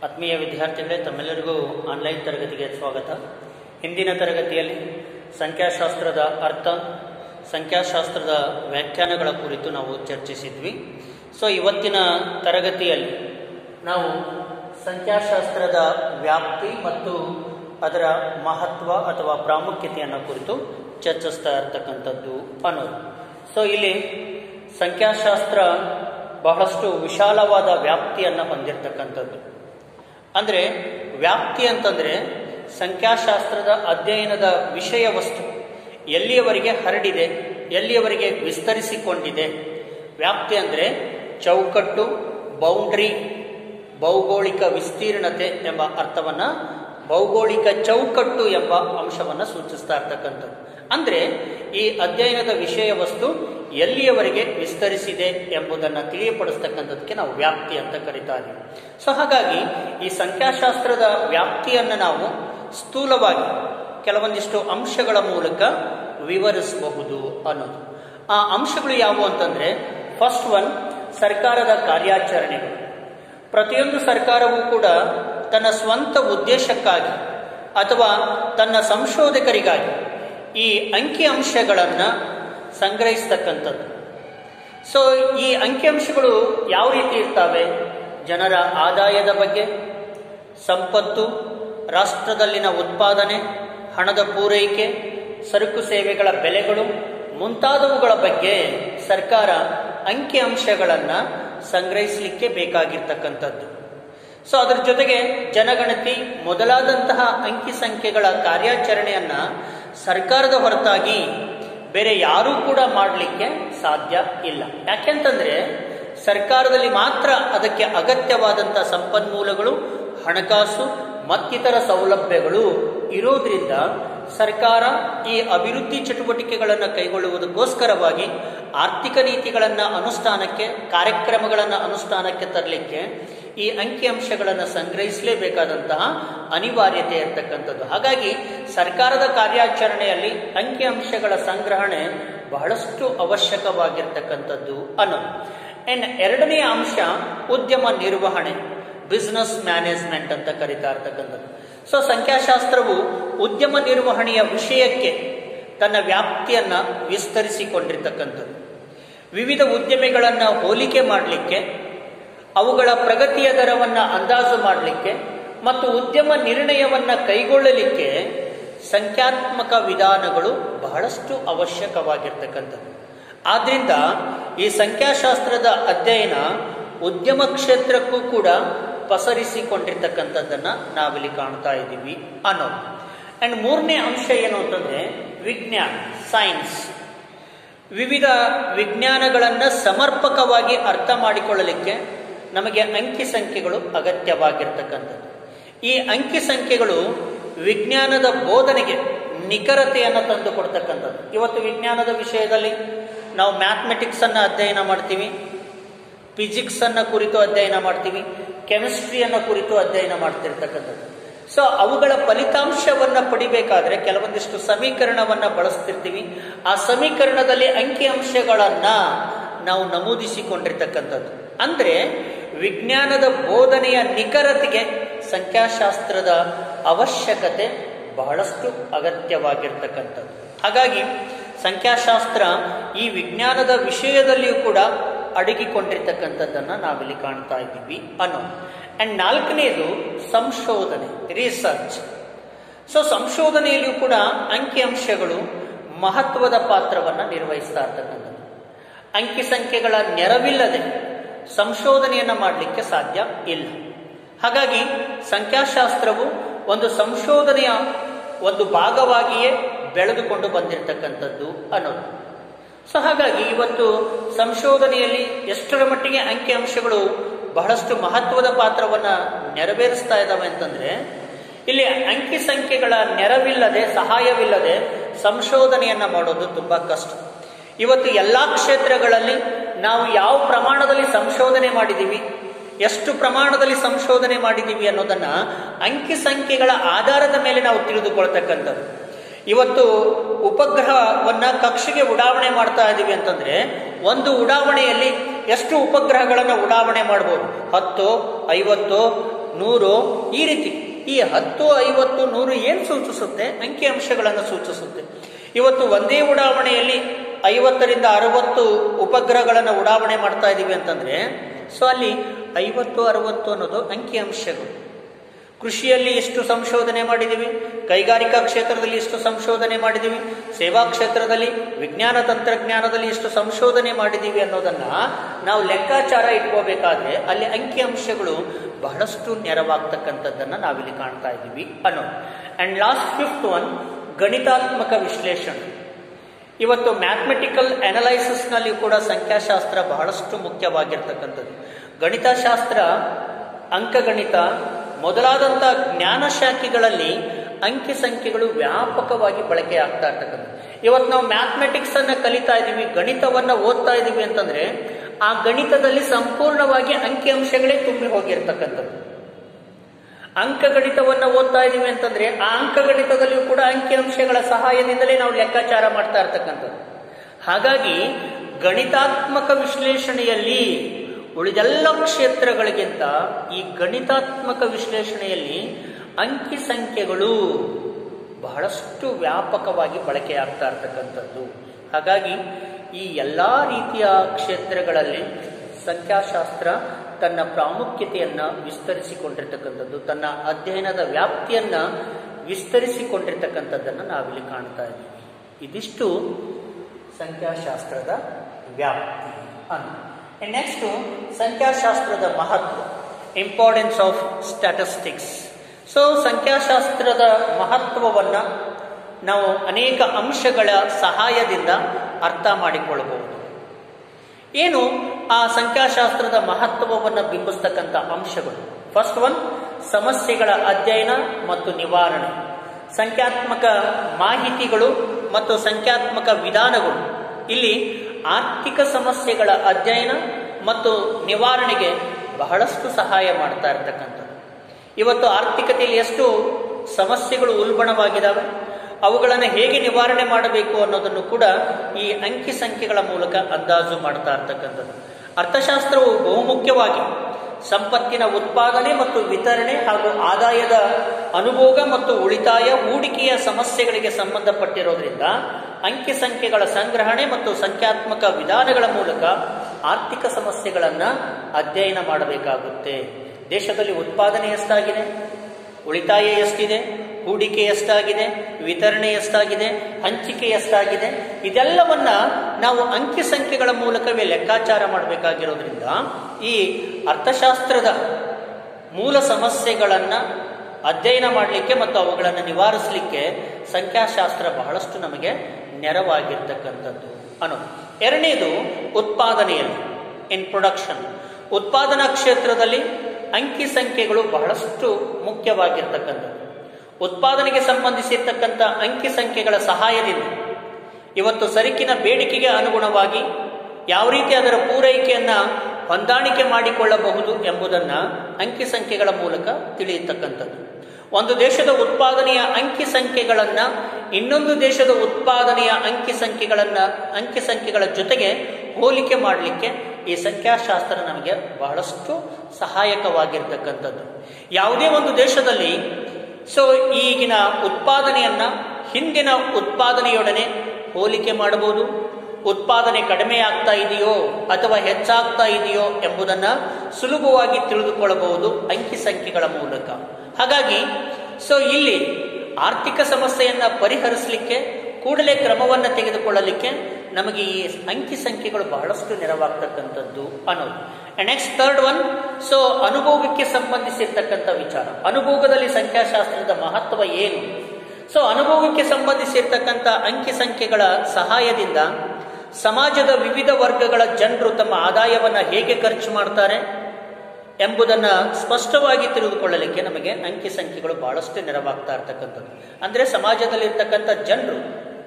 ಆತ್ಮೀಯ ವಿದ್ಯಾರ್ಥಿಗಳೇ ತಮ್ಮೆಲ್ಲರಿಗೂ ಆನ್ಲೈನ್ ತರಗತಿಗೆ ಸ್ವಾಗತ ಹಿಂದಿನ ತರಗತಿಯಲ್ಲಿ ಸಂಖ್ಯಾಶಾಸ್ತ್ರದ ಅರ್ಥ ಸಂಖ್ಯಾಶಾಸ್ತ್ರದ ವ್ಯಾಖ್ಯಾನಗಳ ಕುರಿತು ನಾವು ಚರ್ಚಿಸಿದ್ವಿ ಸೊ ಇವತ್ತಿನ ತರಗತಿಯಲ್ಲಿ ನಾವು ಸಂಖ್ಯಾಶಾಸ್ತ್ರದ ವ್ಯಾಪ್ತಿ ಮತ್ತು ಅದರ ಮಹತ್ವ ಅಥವಾ ಪ್ರಾಮುಖ್ಯತೆಯನ್ನು ಕುರಿತು ಚರ್ಚಿಸ್ತಾ ಇರ್ತಕ್ಕಂಥದ್ದು ಅನ್ನೋದು ಸೊ ಇಲ್ಲಿ ಸಂಖ್ಯಾಶಾಸ್ತ್ರ ಬಹಳಷ್ಟು ವಿಶಾಲವಾದ ವ್ಯಾಪ್ತಿಯನ್ನು ಹೊಂದಿರತಕ್ಕಂಥದ್ದು ಅಂದರೆ ವ್ಯಾಪ್ತಿ ಅಂತಂದರೆ ಸಂಖ್ಯಾಶಾಸ್ತ್ರದ ಅಧ್ಯಯನದ ವಿಷಯ ವಸ್ತು ಎಲ್ಲಿಯವರೆಗೆ ಹರಡಿದೆ ಎಲ್ಲಿಯವರೆಗೆ ವಿಸ್ತರಿಸಿಕೊಂಡಿದೆ ವ್ಯಾಪ್ತಿ ಅಂದರೆ ಚೌಕಟ್ಟು ಬೌಂಡ್ರಿ ಭೌಗೋಳಿಕ ವಿಸ್ತೀರ್ಣತೆ ಎಂಬ ಅರ್ಥವನ್ನು ಭೌಗೋಳಿಕ ಚೌಕಟ್ಟು ಎಂಬ ಅಂಶವನ್ನು ಸೂಚಿಸ್ತಾ ಇರ್ತಕ್ಕಂಥದ್ದು ಅಂದರೆ ಈ ಅಧ್ಯಯನದ ವಿಷಯ ವಸ್ತು ಎಲ್ಲಿಯವರೆಗೆ ವಿಸ್ತರಿಸಿದೆ ಎಂಬುದನ್ನು ತಿಳಿಯಪಡಿಸ್ತಕ್ಕಂಥದ್ದಕ್ಕೆ ನಾವು ವ್ಯಾಪ್ತಿ ಅಂತ ಕರಿತಾ ಇದ್ದೀವಿ ಸೊ ಹಾಗಾಗಿ ಈ ಸಂಖ್ಯಾಶಾಸ್ತ್ರದ ವ್ಯಾಪ್ತಿಯನ್ನು ನಾವು ಸ್ಥೂಲವಾಗಿ ಕೆಲವೊಂದಿಷ್ಟು ಅಂಶಗಳ ಮೂಲಕ ವಿವರಿಸಬಹುದು ಅನ್ನೋದು ಆ ಅಂಶಗಳು ಯಾವುವು ಅಂತಂದ್ರೆ ಫಸ್ಟ್ ಒನ್ ಸರ್ಕಾರದ ಕಾರ್ಯಾಚರಣೆಗಳು ಪ್ರತಿಯೊಂದು ಸರ್ಕಾರವೂ ಕೂಡ ತನ್ನ ಸ್ವಂತ ಉದ್ದೇಶಕ್ಕಾಗಿ ಅಥವಾ ತನ್ನ ಸಂಶೋಧಕರಿಗಾಗಿ ಈ ಅಂಕಿ ಅಂಶಗಳನ್ನು ಸಂಗ್ರಹಿಸ್ತಕ್ಕಂಥದ್ದು ಸೊ ಈ ಅಂಕಿಅಂಶಗಳು ಯಾವ ರೀತಿ ಇರ್ತವೆ ಜನರ ಆದಾಯದ ಬಗ್ಗೆ ಸಂಪತ್ತು ರಾಷ್ಟ್ರದಲ್ಲಿನ ಉತ್ಪಾದನೆ ಹಣದ ಪೂರೈಕೆ ಸರಕು ಸೇವೆಗಳ ಬೆಲೆಗಳು ಮುಂತಾದವುಗಳ ಬಗ್ಗೆ ಸರ್ಕಾರ ಅಂಕಿಅಂಶಗಳನ್ನು ಸಂಗ್ರಹಿಸಲಿಕ್ಕೆ ಬೇಕಾಗಿರ್ತಕ್ಕಂಥದ್ದು ಸೊ ಅದರ ಜೊತೆಗೆ ಜನಗಣತಿ ಮೊದಲಾದಂತಹ ಅಂಕಿ ಸಂಖ್ಯೆಗಳ ಕಾರ್ಯಾಚರಣೆಯನ್ನ ಸರ್ಕಾರದ ಹೊರತಾಗಿ ಬೇರೆ ಯಾರೂ ಕೂಡ ಮಾಡಲಿಕ್ಕೆ ಸಾಧ್ಯ ಇಲ್ಲ ಯಾಕೆಂತಂದ್ರೆ ಸರ್ಕಾರದಲ್ಲಿ ಮಾತ್ರ ಅದಕ್ಕೆ ಅಗತ್ಯವಾದಂಥ ಸಂಪನ್ಮೂಲಗಳು ಹಣಕಾಸು ಮತ್ತಿತರ ಸೌಲಭ್ಯಗಳು ಇರೋದ್ರಿಂದ ಸರ್ಕಾರ ಈ ಅಭಿವೃದ್ಧಿ ಚಟುವಟಿಕೆಗಳನ್ನು ಕೈಗೊಳ್ಳುವುದಕ್ಕೋಸ್ಕರವಾಗಿ ಆರ್ಥಿಕ ನೀತಿಗಳನ್ನು ಅನುಷ್ಠಾನಕ್ಕೆ ಕಾರ್ಯಕ್ರಮಗಳನ್ನು ಅನುಷ್ಠಾನಕ್ಕೆ ತರಲಿಕ್ಕೆ ಈ ಅಂಕಿಅಂಶಗಳನ್ನು ಸಂಗ್ರಹಿಸಲೇಬೇಕಾದಂತಹ ಅನಿವಾರ್ಯತೆ ಇರತಕ್ಕಂಥದ್ದು ಹಾಗಾಗಿ ಸರ್ಕಾರದ ಕಾರ್ಯಾಚರಣೆಯಲ್ಲಿ ಅಂಕಿಅಂಶಗಳ ಸಂಗ್ರಹಣೆ ಬಹಳಷ್ಟು ಅವಶ್ಯಕವಾಗಿರ್ತಕ್ಕಂಥದ್ದು ಅನ್ನೋದು ಇನ್ನು ಎರಡನೆಯ ಅಂಶ ಉದ್ಯಮ ನಿರ್ವಹಣೆ ಬಿಸ್ನೆಸ್ ಮ್ಯಾನೇಜ್ಮೆಂಟ್ ಅಂತ ಕರಿತಾ ಇರ್ತಕ್ಕಂಥದ್ದು ಸೊ ಸಂಖ್ಯಾಶಾಸ್ತ್ರವು ಉದ್ಯಮ ನಿರ್ವಹಣೆಯ ವಿಷಯಕ್ಕೆ ತನ್ನ ವ್ಯಾಪ್ತಿಯನ್ನು ವಿಸ್ತರಿಸಿಕೊಂಡಿರ್ತಕ್ಕಂಥದ್ದು ವಿವಿಧ ಉದ್ಯಮಿಗಳನ್ನು ಹೋಲಿಕೆ ಮಾಡಲಿಕ್ಕೆ ಅವುಗಳ ಪ್ರಗತಿಯ ದರವನ್ನು ಅಂದಾಜು ಮಾಡಲಿಕ್ಕೆ ಮತ್ತು ಉದ್ಯಮ ನಿರ್ಣಯವನ್ನು ಕೈಗೊಳ್ಳಲಿಕ್ಕೆ ಸಂಖ್ಯಾತ್ಮಕ ವಿಧಾನಗಳು ಬಹಳಷ್ಟು ಅವಶ್ಯಕವಾಗಿರ್ತಕ್ಕಂಥದ್ದು ಆದ್ರಿಂದ ಈ ಸಂಖ್ಯಾಶಾಸ್ತ್ರದ ಅಧ್ಯಯನ ಉದ್ಯಮ ಕ್ಷೇತ್ರಕ್ಕೂ ಕೂಡ ಪಸರಿಸಿಕೊಂಡಿರ್ತಕ್ಕಂಥದ್ದನ್ನು ನಾವಿಲ್ಲಿ ಕಾಣ್ತಾ ಇದ್ದೀವಿ ಅನ್ನೋದು ಅಂಡ್ ಮೂರನೇ ಅಂಶ ಏನು ಅಂತಂದ್ರೆ ವಿಜ್ಞಾನ ಸೈನ್ಸ್ ವಿವಿಧ ವಿಜ್ಞಾನಗಳನ್ನು ಸಮರ್ಪಕವಾಗಿ ಅರ್ಥ ಮಾಡಿಕೊಳ್ಳಲಿಕ್ಕೆ ನಮಗೆ ಅಂಕಿ ಸಂಖ್ಯೆಗಳು ಅಗತ್ಯವಾಗಿರ್ತಕ್ಕಂಥದ್ದು ಈ ಅಂಕಿ ಸಂಖ್ಯೆಗಳು ವಿಜ್ಞಾನದ ಬೋಧನೆಗೆ ನಿಖರತೆಯನ್ನು ತಂದು ಕೊಡ್ತಕ್ಕಂಥದ್ದು ಇವತ್ತು ವಿಜ್ಞಾನದ ವಿಷಯದಲ್ಲಿ ನಾವು ಮ್ಯಾಥಮೆಟಿಕ್ಸ್ ಅನ್ನು ಅಧ್ಯಯನ ಮಾಡ್ತೀವಿ ಫಿಸಿಕ್ಸ್ ಅನ್ನ ಕುರಿತು ಅಧ್ಯಯನ ಮಾಡ್ತೀವಿ ಕೆಮಿಸ್ಟ್ರಿಯನ್ನು ಕುರಿತು ಅಧ್ಯಯನ ಮಾಡ್ತಿರ್ತಕ್ಕಂಥದ್ದು ಸೊ ಅವುಗಳ ಫಲಿತಾಂಶವನ್ನ ಪಡಿಬೇಕಾದ್ರೆ ಕೆಲವೊಂದಿಷ್ಟು ಸಮೀಕರಣವನ್ನ ಬಳಸ್ತಿರ್ತೀವಿ ಆ ಸಮೀಕರಣದಲ್ಲಿ ಅಂಕಿಅಂಶಗಳನ್ನ ನಾವು ನಮೂದಿಸಿಕೊಂಡಿರ್ತಕ್ಕಂಥದ್ದು ಅಂದ್ರೆ ವಿಜ್ಞಾನದ ಬೋಧನೆಯ ನಿಖರತೆಗೆ ಸಂಖ್ಯಾಶಾಸ್ತ್ರದ ಅವಶ್ಯಕತೆ ಬಹಳಷ್ಟು ಅಗತ್ಯವಾಗಿರ್ತಕ್ಕಂಥದ್ದು ಹಾಗಾಗಿ ಸಂಖ್ಯಾಶಾಸ್ತ್ರ ಈ ವಿಜ್ಞಾನದ ವಿಷಯದಲ್ಲಿಯೂ ಕೂಡ ಅಡಗಿಕೊಂಡಿರ್ತಕ್ಕಂಥದ್ದನ್ನು ನಾವಿಲ್ಲಿ ಕಾಣ್ತಾ ಇದ್ದೀವಿ ಅನ್ನೋ ಅಂಡ್ ನಾಲ್ಕನೇದು ಸಂಶೋಧನೆ ರಿಸರ್ಚ್ ಸೊ ಸಂಶೋಧನೆಯಲ್ಲಿಯೂ ಕೂಡ ಅಂಕಿಅಂಶಗಳು ಮಹತ್ವದ ಪಾತ್ರವನ್ನು ನಿರ್ವಹಿಸ್ತಾ ಇರ್ತಕ್ಕಂಥದ್ದು ಅಂಕಿ ಸಂಖ್ಯೆಗಳ ನೆರವಿಲ್ಲದೆ ಸಂಶೋಧನೆಯನ್ನು ಮಾಡಲಿಕ್ಕೆ ಸಾಧ್ಯ ಇಲ್ಲ ಹಾಗಾಗಿ ಸಂಖ್ಯಾಶಾಸ್ತ್ರವು ಒಂದು ಸಂಶೋಧನೆಯ ಒಂದು ಭಾಗವಾಗಿಯೇ ಬೆಳೆದುಕೊಂಡು ಬಂದಿರತಕ್ಕಂಥದ್ದು ಅನ್ನೋದು ಸೊ ಹಾಗಾಗಿ ಇವತ್ತು ಸಂಶೋಧನೆಯಲ್ಲಿ ಎಷ್ಟರ ಮಟ್ಟಿಗೆ ಅಂಕಿಅಂಶಗಳು ಬಹಳಷ್ಟು ಮಹತ್ವದ ಪಾತ್ರವನ್ನ ನೆರವೇರಿಸ್ತಾ ಇದ್ದಾವೆ ಅಂತಂದ್ರೆ ಇಲ್ಲಿ ಅಂಕಿ ಸಂಖ್ಯೆಗಳ ನೆರವಿಲ್ಲದೆ ಸಹಾಯವಿಲ್ಲದೆ ಸಂಶೋಧನೆಯನ್ನ ಮಾಡೋದು ತುಂಬಾ ಕಷ್ಟ ಇವತ್ತು ಎಲ್ಲಾ ಕ್ಷೇತ್ರಗಳಲ್ಲಿ ನಾವು ಯಾವ ಪ್ರಮಾಣದಲ್ಲಿ ಸಂಶೋಧನೆ ಮಾಡಿದ್ದೀವಿ ಎಷ್ಟು ಪ್ರಮಾಣದಲ್ಲಿ ಸಂಶೋಧನೆ ಮಾಡಿದ್ದೀವಿ ಅನ್ನೋದನ್ನ ಅಂಕಿ ಸಂಖ್ಯೆಗಳ ಆಧಾರದ ಮೇಲೆ ನಾವು ತಿಳಿದುಕೊಳ್ತಕ್ಕಂಥದ್ದು ಇವತ್ತು ಉಪಗ್ರಹವನ್ನ ಕಕ್ಷೆಗೆ ಉಡಾವಣೆ ಮಾಡ್ತಾ ಇದ್ದೀವಿ ಅಂತಂದ್ರೆ ಒಂದು ಉಡಾವಣೆಯಲ್ಲಿ ಎಷ್ಟು ಉಪಗ್ರಹಗಳನ್ನು ಉಡಾವಣೆ ಮಾಡ್ಬೋದು ಹತ್ತು ಐವತ್ತು ನೂರು ಈ ರೀತಿ ಈ ಹತ್ತು ಐವತ್ತು ನೂರು ಏನು ಸೂಚಿಸುತ್ತೆ ಅಂಕಿ ಅಂಶಗಳನ್ನು ಸೂಚಿಸುತ್ತೆ ಇವತ್ತು ಒಂದೇ ಉಡಾವಣೆಯಲ್ಲಿ ಐವತ್ತರಿಂದ ಅರವತ್ತು ಉಪಗ್ರಹಗಳನ್ನು ಉಡಾವಣೆ ಮಾಡ್ತಾ ಇದ್ದೀವಿ ಅಂತಂದ್ರೆ ಸೊ ಅಲ್ಲಿ ಐವತ್ತು ಅರವತ್ತು ಅನ್ನೋದು ಅಂಕಿ ಅಂಶಗಳು ಕೃಷಿಯಲ್ಲಿ ಎಷ್ಟು ಸಂಶೋಧನೆ ಮಾಡಿದ್ದೀವಿ ಕೈಗಾರಿಕಾ ಕ್ಷೇತ್ರದಲ್ಲಿ ಎಷ್ಟು ಸಂಶೋಧನೆ ಮಾಡಿದ್ದೀವಿ ಸೇವಾ ಕ್ಷೇತ್ರದಲ್ಲಿ ವಿಜ್ಞಾನ ತಂತ್ರಜ್ಞಾನದಲ್ಲಿ ಎಷ್ಟು ಸಂಶೋಧನೆ ಮಾಡಿದ್ದೀವಿ ಅನ್ನೋದನ್ನ ನಾವು ಲೆಕ್ಕಾಚಾರ ಇಟ್ಕೋಬೇಕಾದ್ರೆ ಅಲ್ಲಿ ಅಂಕಿ ಅಂಶಗಳು ಬಹಳಷ್ಟು ನೆರವಾಗ್ತಕ್ಕಂಥದ್ದನ್ನು ನಾವಿಲ್ಲಿ ಕಾಣ್ತಾ ಇದ್ದೀವಿ ಅನ್ನೋದು ಅಂಡ್ ಲಾಸ್ಟ್ ಫಿಫ್ತ್ ಒನ್ ಗಣಿತಾತ್ಮಕ ವಿಶ್ಲೇಷಣೆ ಇವತ್ತು ಮ್ಯಾಥಮೆಟಿಕಲ್ ಅನಲೈಸಿಸ್ನಲ್ಲಿ ಕೂಡ ಸಂಖ್ಯಾಶಾಸ್ತ್ರ ಬಹಳಷ್ಟು ಮುಖ್ಯವಾಗಿರ್ತಕ್ಕಂಥದ್ದು ಗಣಿತಶಾಸ್ತ್ರ ಅಂಕಗಣಿತ ಮೊದಲಾದಂಥ ಜ್ಞಾನ ಶಾಖೆಗಳಲ್ಲಿ ಅಂಕಿ ಸಂಖ್ಯೆಗಳು ವ್ಯಾಪಕವಾಗಿ ಬಳಕೆ ಆಗ್ತಾ ಇರ್ತಕ್ಕಂಥದ್ದು ಇವತ್ತು ನಾವು ಮ್ಯಾಥಮೆಟಿಕ್ಸ್ ಅನ್ನ ಕಲಿತಾ ಇದ್ದೀವಿ ಗಣಿತವನ್ನ ಓದ್ತಾ ಇದ್ದೀವಿ ಅಂತಂದ್ರೆ ಆ ಗಣಿತದಲ್ಲಿ ಸಂಪೂರ್ಣವಾಗಿ ಅಂಕಿ ಅಂಶಗಳೇ ತುಂಬಿ ಹೋಗಿರ್ತಕ್ಕಂಥದ್ದು ಅಂಕಗಣಿತವನ್ನ ಓದ್ತಾ ಇದೀವಿ ಅಂತಂದ್ರೆ ಆ ಅಂಕಗಣಿತದಲ್ಲಿಯೂ ಕೂಡ ಅಂಕಿ ಅಂಶಗಳ ಸಹಾಯದಿಂದಲೇ ನಾವು ಲೆಕ್ಕಾಚಾರ ಮಾಡ್ತಾ ಇರ್ತಕ್ಕಂಥದ್ದು ಹಾಗಾಗಿ ಗಣಿತಾತ್ಮಕ ವಿಶ್ಲೇಷಣೆಯಲ್ಲಿ ಉಳಿದೆಲ್ಲ ಕ್ಷೇತ್ರಗಳಿಗಿಂತ ಈ ಗಣಿತಾತ್ಮಕ ವಿಶ್ಲೇಷಣೆಯಲ್ಲಿ ಅಂಕಿ ಸಂಖ್ಯೆಗಳು ಬಹಳಷ್ಟು ವ್ಯಾಪಕವಾಗಿ ಬಳಕೆಯಾಗ್ತಾ ಇರ್ತಕ್ಕಂಥದ್ದು ಹಾಗಾಗಿ ಈ ಎಲ್ಲ ರೀತಿಯ ಕ್ಷೇತ್ರಗಳಲ್ಲಿ ಸಂಖ್ಯಾಶಾಸ್ತ್ರ ತನ್ನ ಪ್ರಾಮುಖ್ಯತೆಯನ್ನ ವಿಸ್ತರಿಸಿಕೊಂಡಿರ್ತಕ್ಕಂಥದ್ದು ತನ್ನ ಅಧ್ಯಯನದ ವ್ಯಾಪ್ತಿಯನ್ನ ವಿಸ್ತರಿಸಿಕೊಂಡಿರ್ತಕ್ಕಂಥದ್ದನ್ನು ನಾವಿಲ್ಲಿ ಕಾಣ್ತಾ ಇದ್ದೀವಿ ಇದಿಷ್ಟು ಸಂಖ್ಯಾಶಾಸ್ತ್ರದ ವ್ಯಾಪ್ತಿ ಅನ್ನು ನೆಕ್ಸ್ಟ್ ಸಂಖ್ಯಾಶಾಸ್ತ್ರದ ಮಹತ್ವ ಇಂಪಾರ್ಟೆನ್ಸ್ ಆಫ್ ಸ್ಟ್ಯಾಟಿಸ್ಟಿಕ್ಸ್ ಸೊ ಸಂಖ್ಯಾಶಾಸ್ತ್ರದ ಮಹತ್ವವನ್ನು ನಾವು ಅನೇಕ ಅಂಶಗಳ ಸಹಾಯದಿಂದ ಅರ್ಥ ಮಾಡಿಕೊಳ್ಳಬಹುದು ಏನು ಆ ಸಂಖ್ಯಾಶಾಸ್ತ್ರದ ಮಹತ್ವವನ್ನು ಬಿಂಬಿಸ್ತಕ್ಕಂಥ ಅಂಶಗಳು ಫಸ್ಟ್ ಒನ್ ಸಮಸ್ಯೆಗಳ ಅಧ್ಯಯನ ಮತ್ತು ನಿವಾರಣೆ ಸಂಖ್ಯಾತ್ಮಕ ಮಾಹಿತಿಗಳು ಮತ್ತು ಸಂಖ್ಯಾತ್ಮಕ ವಿಧಾನಗಳು ಇಲ್ಲಿ ಆರ್ಥಿಕ ಸಮಸ್ಯೆಗಳ ಅಧ್ಯಯನ ಮತ್ತು ನಿವಾರಣೆಗೆ ಬಹಳಷ್ಟು ಸಹಾಯ ಮಾಡ್ತಾ ಇರ್ತಕ್ಕಂಥದ್ದು ಇವತ್ತು ಆರ್ಥಿಕತೆಯಲ್ಲಿ ಎಷ್ಟು ಸಮಸ್ಯೆಗಳು ಉಲ್ಬಣವಾಗಿದ್ದಾವೆ ಅವುಗಳನ್ನು ಹೇಗೆ ನಿವಾರಣೆ ಮಾಡಬೇಕು ಅನ್ನೋದನ್ನು ಕೂಡ ಈ ಅಂಕಿ ಸಂಖ್ಯೆಗಳ ಮೂಲಕ ಅಂದಾಜು ಮಾಡ್ತಾ ಇರ್ತಕ್ಕಂಥದ್ದು ಅರ್ಥಶಾಸ್ತ್ರವು ಬಹುಮುಖ್ಯವಾಗಿ ಸಂಪತ್ತಿನ ಉತ್ಪಾದನೆ ಮತ್ತು ವಿತರಣೆ ಹಾಗೂ ಆದಾಯದ ಅನುಭೋಗ ಮತ್ತು ಉಳಿತಾಯ ಹೂಡಿಕೆಯ ಸಮಸ್ಯೆಗಳಿಗೆ ಸಂಬಂಧಪಟ್ಟಿರೋದ್ರಿಂದ ಅಂಕಿ ಸಂಖ್ಯೆಗಳ ಸಂಗ್ರಹಣೆ ಮತ್ತು ಸಂಖ್ಯಾತ್ಮಕ ವಿಧಾನಗಳ ಮೂಲಕ ಆರ್ಥಿಕ ಸಮಸ್ಯೆಗಳನ್ನು ಅಧ್ಯಯನ ಮಾಡಬೇಕಾಗುತ್ತೆ ದೇಶದಲ್ಲಿ ಉತ್ಪಾದನೆ ಎಷ್ಟಾಗಿದೆ ಉಳಿತಾಯ ಎಷ್ಟಿದೆ ಹೂಡಿಕೆ ಎಷ್ಟಾಗಿದೆ ವಿತರಣೆ ಎಷ್ಟಾಗಿದೆ ಹಂಚಿಕೆ ಎಷ್ಟಾಗಿದೆ ಇದೆಲ್ಲವನ್ನ ನಾವು ಅಂಕಿ ಸಂಖ್ಯೆಗಳ ಮೂಲಕವೇ ಲೆಕ್ಕಾಚಾರ ಮಾಡಬೇಕಾಗಿರೋದ್ರಿಂದ ಈ ಅರ್ಥಶಾಸ್ತ್ರದ ಮೂಲ ಸಮಸ್ಯೆಗಳನ್ನು ಅಧ್ಯಯನ ಮಾಡಲಿಕ್ಕೆ ಮತ್ತು ಅವುಗಳನ್ನು ನಿವಾರಿಸಲಿಕ್ಕೆ ಸಂಖ್ಯಾಶಾಸ್ತ್ರ ಬಹಳಷ್ಟು ನಮಗೆ ನೆರವಾಗಿರ್ತಕ್ಕಂಥದ್ದು ಅನ್ನೋದು ಎರಡನೇದು ಉತ್ಪಾದನೆಯಲ್ಲಿ ಇನ್ ಪ್ರೊಡಕ್ಷನ್ ಉತ್ಪಾದನಾ ಕ್ಷೇತ್ರದಲ್ಲಿ ಅಂಕಿ ಸಂಖ್ಯೆಗಳು ಬಹಳಷ್ಟು ಮುಖ್ಯವಾಗಿರ್ತಕ್ಕಂಥದ್ದು ಉತ್ಪಾದನೆಗೆ ಸಂಬಂಧಿಸಿರ್ತಕ್ಕಂಥ ಅಂಕಿ ಸಂಖ್ಯೆಗಳ ಸಹಾಯದಿಂದ ಇವತ್ತು ಸರಕಿನ ಬೇಡಿಕೆಗೆ ಅನುಗುಣವಾಗಿ ಯಾವ ರೀತಿ ಅದರ ಪೂರೈಕೆಯನ್ನ ಹೊಂದಾಣಿಕೆ ಮಾಡಿಕೊಳ್ಳಬಹುದು ಎಂಬುದನ್ನು ಅಂಕಿ ಸಂಖ್ಯೆಗಳ ಮೂಲಕ ತಿಳಿಯತಕ್ಕಂಥದ್ದು ಒಂದು ದೇಶದ ಉತ್ಪಾದನೆಯ ಅಂಕಿ ಸಂಖ್ಯೆಗಳನ್ನ ಇನ್ನೊಂದು ದೇಶದ ಉತ್ಪಾದನೆಯ ಅಂಕಿ ಸಂಖ್ಯೆಗಳನ್ನ ಅಂಕಿ ಸಂಖ್ಯೆಗಳ ಜೊತೆಗೆ ಹೋಲಿಕೆ ಮಾಡಲಿಕ್ಕೆ ಈ ಸಂಖ್ಯಾಶಾಸ್ತ್ರ ನಮಗೆ ಬಹಳಷ್ಟು ಸಹಾಯಕವಾಗಿರ್ತಕ್ಕಂಥದ್ದು ಯಾವುದೇ ಒಂದು ದೇಶದಲ್ಲಿ ಸೊ ಈಗಿನ ಉತ್ಪಾದನೆಯನ್ನ ಹಿಂದಿನ ಉತ್ಪಾದನೆಯೊಡನೆ ಹೋಲಿಕೆ ಮಾಡಬಹುದು ಉತ್ಪಾದನೆ ಕಡಿಮೆ ಆಗ್ತಾ ಇದೆಯೋ ಅಥವಾ ಹೆಚ್ಚಾಗ್ತಾ ಇದೆಯೋ ಎಂಬುದನ್ನು ಸುಲಭವಾಗಿ ತಿಳಿದುಕೊಳ್ಳಬಹುದು ಅಂಕಿ ಸಂಖ್ಯೆಗಳ ಮೂಲಕ ಹಾಗಾಗಿ ಸೊ ಇಲ್ಲಿ ಆರ್ಥಿಕ ಸಮಸ್ಯೆಯನ್ನ ಪರಿಹರಿಸಲಿಕ್ಕೆ ಕೂಡಲೇ ಕ್ರಮವನ್ನು ತೆಗೆದುಕೊಳ್ಳಲಿಕ್ಕೆ ನಮಗೆ ಈ ಅಂಕಿ ಸಂಖ್ಯೆಗಳು ಬಹಳಷ್ಟು ನೆರವಾಗ್ತಕ್ಕಂಥದ್ದು ಅನ್ನೋದು ನೆಕ್ಸ್ಟ್ ಥರ್ಡ್ ಒನ್ ಸೊ ಅನುಭೋಗಕ್ಕೆ ಸಂಬಂಧಿಸಿರ್ತಕ್ಕಂಥ ವಿಚಾರ ಅನುಭೋಗದಲ್ಲಿ ಸಂಖ್ಯಾಶಾಸ್ತ್ರದ ಮಹತ್ವ ಏನು ಸೊ ಅನುಭವಕ್ಕೆ ಸಂಬಂಧಿಸಿರ್ತಕ್ಕಂಥ ಅಂಕಿ ಸಂಖ್ಯೆಗಳ ಸಹಾಯದಿಂದ ಸಮಾಜದ ವಿವಿಧ ವರ್ಗಗಳ ಜನರು ತಮ್ಮ ಆದಾಯವನ್ನು ಹೇಗೆ ಖರ್ಚು ಮಾಡ್ತಾರೆ ಎಂಬುದನ್ನು ಸ್ಪಷ್ಟವಾಗಿ ತಿಳಿದುಕೊಳ್ಳಲಿಕ್ಕೆ ನಮಗೆ ಅಂಕಿ ಸಂಖ್ಯೆಗಳು ಬಹಳಷ್ಟು ನೆರವಾಗ್ತಾ ಇರ್ತಕ್ಕಂಥದ್ದು ಅಂದರೆ ಸಮಾಜದಲ್ಲಿರ್ತಕ್ಕಂಥ ಜನರು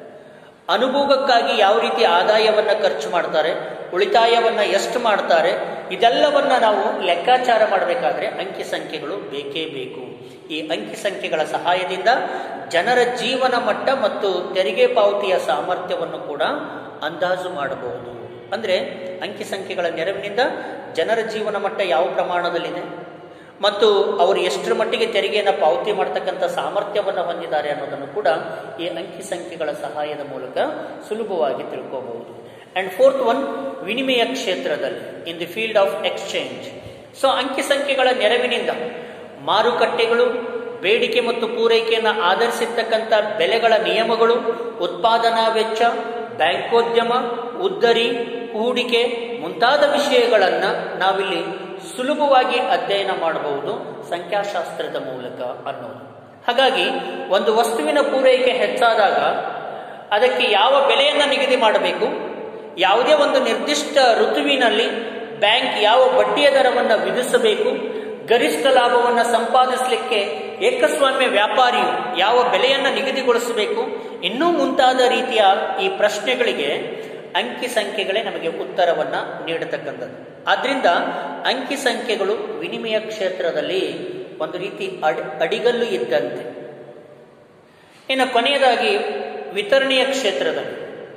ಅನುಭೋಗಕ್ಕಾಗಿ ಯಾವ ರೀತಿ ಆದಾಯವನ್ನು ಖರ್ಚು ಮಾಡ್ತಾರೆ ಉಳಿತಾಯವನ್ನು ಎಷ್ಟು ಮಾಡ್ತಾರೆ ಇದೆಲ್ಲವನ್ನ ನಾವು ಲೆಕ್ಕಾಚಾರ ಮಾಡಬೇಕಾದ್ರೆ ಅಂಕಿ ಸಂಖ್ಯೆಗಳು ಬೇಕೇ ಬೇಕು ಈ ಅಂಕಿ ಸಂಖ್ಯೆಗಳ ಸಹಾಯದಿಂದ ಜನರ ಜೀವನ ಮಟ್ಟ ಮತ್ತು ತೆರಿಗೆ ಪಾವತಿಯ ಸಾಮರ್ಥ್ಯವನ್ನು ಕೂಡ ಅಂದಾಜು ಮಾಡಬಹುದು ಅಂದರೆ ಅಂಕಿ ಸಂಖ್ಯೆಗಳ ನೆರವಿನಿಂದ ಜನರ ಜೀವನ ಮಟ್ಟ ಯಾವ ಪ್ರಮಾಣದಲ್ಲಿದೆ ಮತ್ತು ಅವರು ಎಷ್ಟರ ಮಟ್ಟಿಗೆ ತೆರಿಗೆಯನ್ನು ಪಾವತಿ ಮಾಡ್ತಕ್ಕಂಥ ಸಾಮರ್ಥ್ಯವನ್ನು ಹೊಂದಿದ್ದಾರೆ ಅನ್ನೋದನ್ನು ಕೂಡ ಈ ಅಂಕಿ ಸಂಖ್ಯೆಗಳ ಸಹಾಯದ ಮೂಲಕ ಸುಲಭವಾಗಿ ತಿಳ್ಕೋಬಹುದು ಅಂಡ್ ಫೋರ್ತ್ ಒನ್ ವಿನಿಮಯ ಕ್ಷೇತ್ರದಲ್ಲಿ in the field of exchange so ಅಂಕಿ ಸಂಖ್ಯೆಗಳ ನೆರವಿನಿಂದ ಮಾರುಕಟ್ಟೆಗಳು ಬೇಡಿಕೆ ಮತ್ತು ಪೂರೈಕೆಯನ್ನು ಆಧರಿಸಿರ್ತಕ್ಕಂಥ ಬೆಲೆಗಳ ನಿಯಮಗಳು ಉತ್ಪಾದನಾ ವೆಚ್ಚ ಬ್ಯಾಂಕೋದ್ಯಮ ಉದ್ದರಿ ಹೂಡಿಕೆ ಮುಂತಾದ ವಿಷಯಗಳನ್ನು ನಾವಿಲ್ಲಿ ಸುಲಭವಾಗಿ ಅಧ್ಯಯನ ಮಾಡಬಹುದು ಸಂಖ್ಯಾಶಾಸ್ತ್ರದ ಮೂಲಕ ಅನ್ನೋದು ಹಾಗಾಗಿ ಒಂದು ವಸ್ತುವಿನ ಪೂರೈಕೆ ಹೆಚ್ಚಾದಾಗ ಅದಕ್ಕೆ ಯಾವ ಬೆಲೆಯನ್ನು ನಿಗದಿ ಮಾಡಬೇಕು ಯಾವುದೇ ಒಂದು ನಿರ್ದಿಷ್ಟ ಋತುವಿನಲ್ಲಿ ಬ್ಯಾಂಕ್ ಯಾವ ಬಡ್ಡಿಯ ದರವನ್ನು ವಿಧಿಸಬೇಕು ಗರಿಷ್ಠ ಲಾಭವನ್ನು ಸಂಪಾದಿಸಲಿಕ್ಕೆ ಏಕಸ್ವಾಮ್ಯ ವ್ಯಾಪಾರಿಯು ಯಾವ ಬೆಲೆಯನ್ನು ನಿಗದಿಗೊಳಿಸಬೇಕು ಇನ್ನೂ ಮುಂತಾದ ರೀತಿಯ ಈ ಪ್ರಶ್ನೆಗಳಿಗೆ ಅಂಕಿ ಸಂಖ್ಯೆಗಳೇ ನಮಗೆ ಉತ್ತರವನ್ನ ನೀಡತಕ್ಕಂಥದ್ದು ಆದ್ರಿಂದ ಅಂಕಿ ಸಂಖ್ಯೆಗಳು ವಿನಿಮಯ ಕ್ಷೇತ್ರದಲ್ಲಿ ಒಂದು ರೀತಿ ಅಡ್ ಅಡಿಗಲ್ಲು ಇದ್ದಂತೆ ಇನ್ನು ಕೊನೆಯದಾಗಿ ವಿತರಣೆಯ ಕ್ಷೇತ್ರದಲ್ಲಿ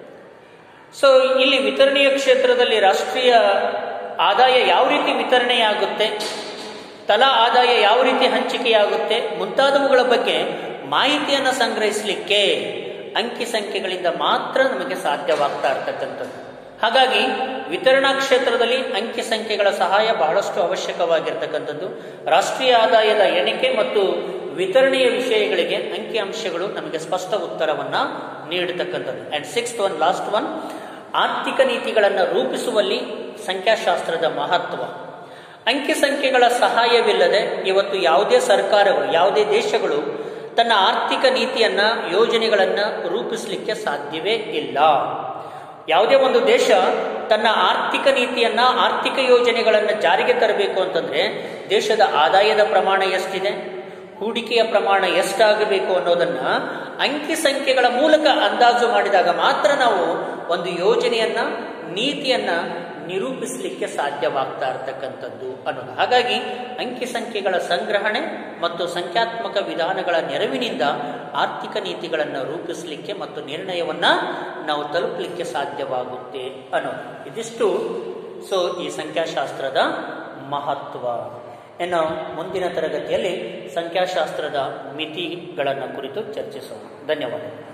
ಸೊ ಇಲ್ಲಿ ವಿತರಣೆಯ ಕ್ಷೇತ್ರದಲ್ಲಿ ರಾಷ್ಟ್ರೀಯ ಆದಾಯ ಯಾವ ರೀತಿ ವಿತರಣೆಯಾಗುತ್ತೆ ತಲಾ ಆದಾಯ ಯಾವ ರೀತಿ ಹಂಚಿಕೆಯಾಗುತ್ತೆ ಮುಂತಾದವುಗಳ ಬಗ್ಗೆ ಮಾಹಿತಿಯನ್ನು ಸಂಗ್ರಹಿಸಲಿಕ್ಕೆ ಅಂಕಿ ಸಂಖ್ಯೆಗಳಿಂದ ಮಾತ್ರ ನಮಗೆ ಸಾಧ್ಯವಾಗ್ತಾ ಇರ್ತಕ್ಕಂಥದ್ದು ಹಾಗಾಗಿ ವಿತರಣಾ ಕ್ಷೇತ್ರದಲ್ಲಿ ಅಂಕಿ ಸಂಖ್ಯೆಗಳ ಸಹಾಯ ಬಹಳಷ್ಟು ಅವಶ್ಯಕವಾಗಿರ್ತಕ್ಕಂಥದ್ದು ರಾಷ್ಟ್ರೀಯ ಆದಾಯದ ಎಣಿಕೆ ಮತ್ತು ವಿತರಣೆಯ ವಿಷಯಗಳಿಗೆ ಅಂಕಿ ಅಂಶಗಳು ನಮಗೆ ಸ್ಪಷ್ಟ ಉತ್ತರವನ್ನ ನೀಡತಕ್ಕಂಥದ್ದು and sixth one last one ಆರ್ಥಿಕ ನೀತಿಗಳನ್ನು ರೂಪಿಸುವಲ್ಲಿ ಸಂಖ್ಯಾಶಾಸ್ತ್ರದ ಮಹತ್ವ ಅಂಕಿ ಸಂಖ್ಯೆಗಳ ಸಹಾಯವಿಲ್ಲದೆ ಇವತ್ತು ಯಾವುದೇ ಸರ್ಕಾರಗಳು ಯಾವುದೇ ದೇಶಗಳು ತನ್ನ ಆರ್ಥಿಕ ನೀತಿಯನ್ನ ಯೋಜನೆಗಳನ್ನ ರೂಪಿಸಲಿಕ್ಕೆ ಸಾಧ್ಯವೇ ಇಲ್ಲ ಯಾವುದೇ ಒಂದು ದೇಶ ತನ್ನ ಆರ್ಥಿಕ ನೀತಿಯನ್ನ ಆರ್ಥಿಕ ಯೋಜನೆಗಳನ್ನು ಜಾರಿಗೆ ತರಬೇಕು ಅಂತಂದ್ರೆ ದೇಶದ ಆದಾಯದ ಪ್ರಮಾಣ ಎಷ್ಟಿದೆ ಹೂಡಿಕೆಯ ಪ್ರಮಾಣ ಎಷ್ಟಾಗಬೇಕು ಅನ್ನೋದನ್ನ ಅಂಕಿ ಸಂಖ್ಯೆಗಳ ಮೂಲಕ ಅಂದಾಜು ಮಾಡಿದಾಗ ಮಾತ್ರ ನಾವು ಒಂದು ಯೋಜನೆಯನ್ನ ನೀತಿಯನ್ನ ನಿರೂಪಿಸಲಿಕ್ಕೆ ಸಾಧ್ಯವಾಗ್ತಾ ಇರತಕ್ಕಂಥದ್ದು ಅನ್ನೋದು ಹಾಗಾಗಿ ಅಂಕಿ ಸಂಖ್ಯೆಗಳ ಸಂಗ್ರಹಣೆ ಮತ್ತು ಸಂಖ್ಯಾತ್ಮಕ ವಿಧಾನಗಳ ನೆರವಿನಿಂದ ಆರ್ಥಿಕ ನೀತಿಗಳನ್ನು ರೂಪಿಸಲಿಕ್ಕೆ ಮತ್ತು ನಿರ್ಣಯವನ್ನ ನಾವು ತಲುಪಲಿಕ್ಕೆ ಸಾಧ್ಯವಾಗುತ್ತೆ ಅನ್ನೋದು ಇದಿಷ್ಟು ಸೊ ಈ ಸಂಖ್ಯಾಶಾಸ್ತ್ರದ ಮಹತ್ವ ಇನ್ನು ಮುಂದಿನ ತರಗತಿಯಲ್ಲಿ ಸಂಖ್ಯಾಶಾಸ್ತ್ರದ ಮಿತಿಗಳನ್ನು ಕುರಿತು ಚರ್ಚಿಸೋಣ ಧನ್ಯವಾದಗಳು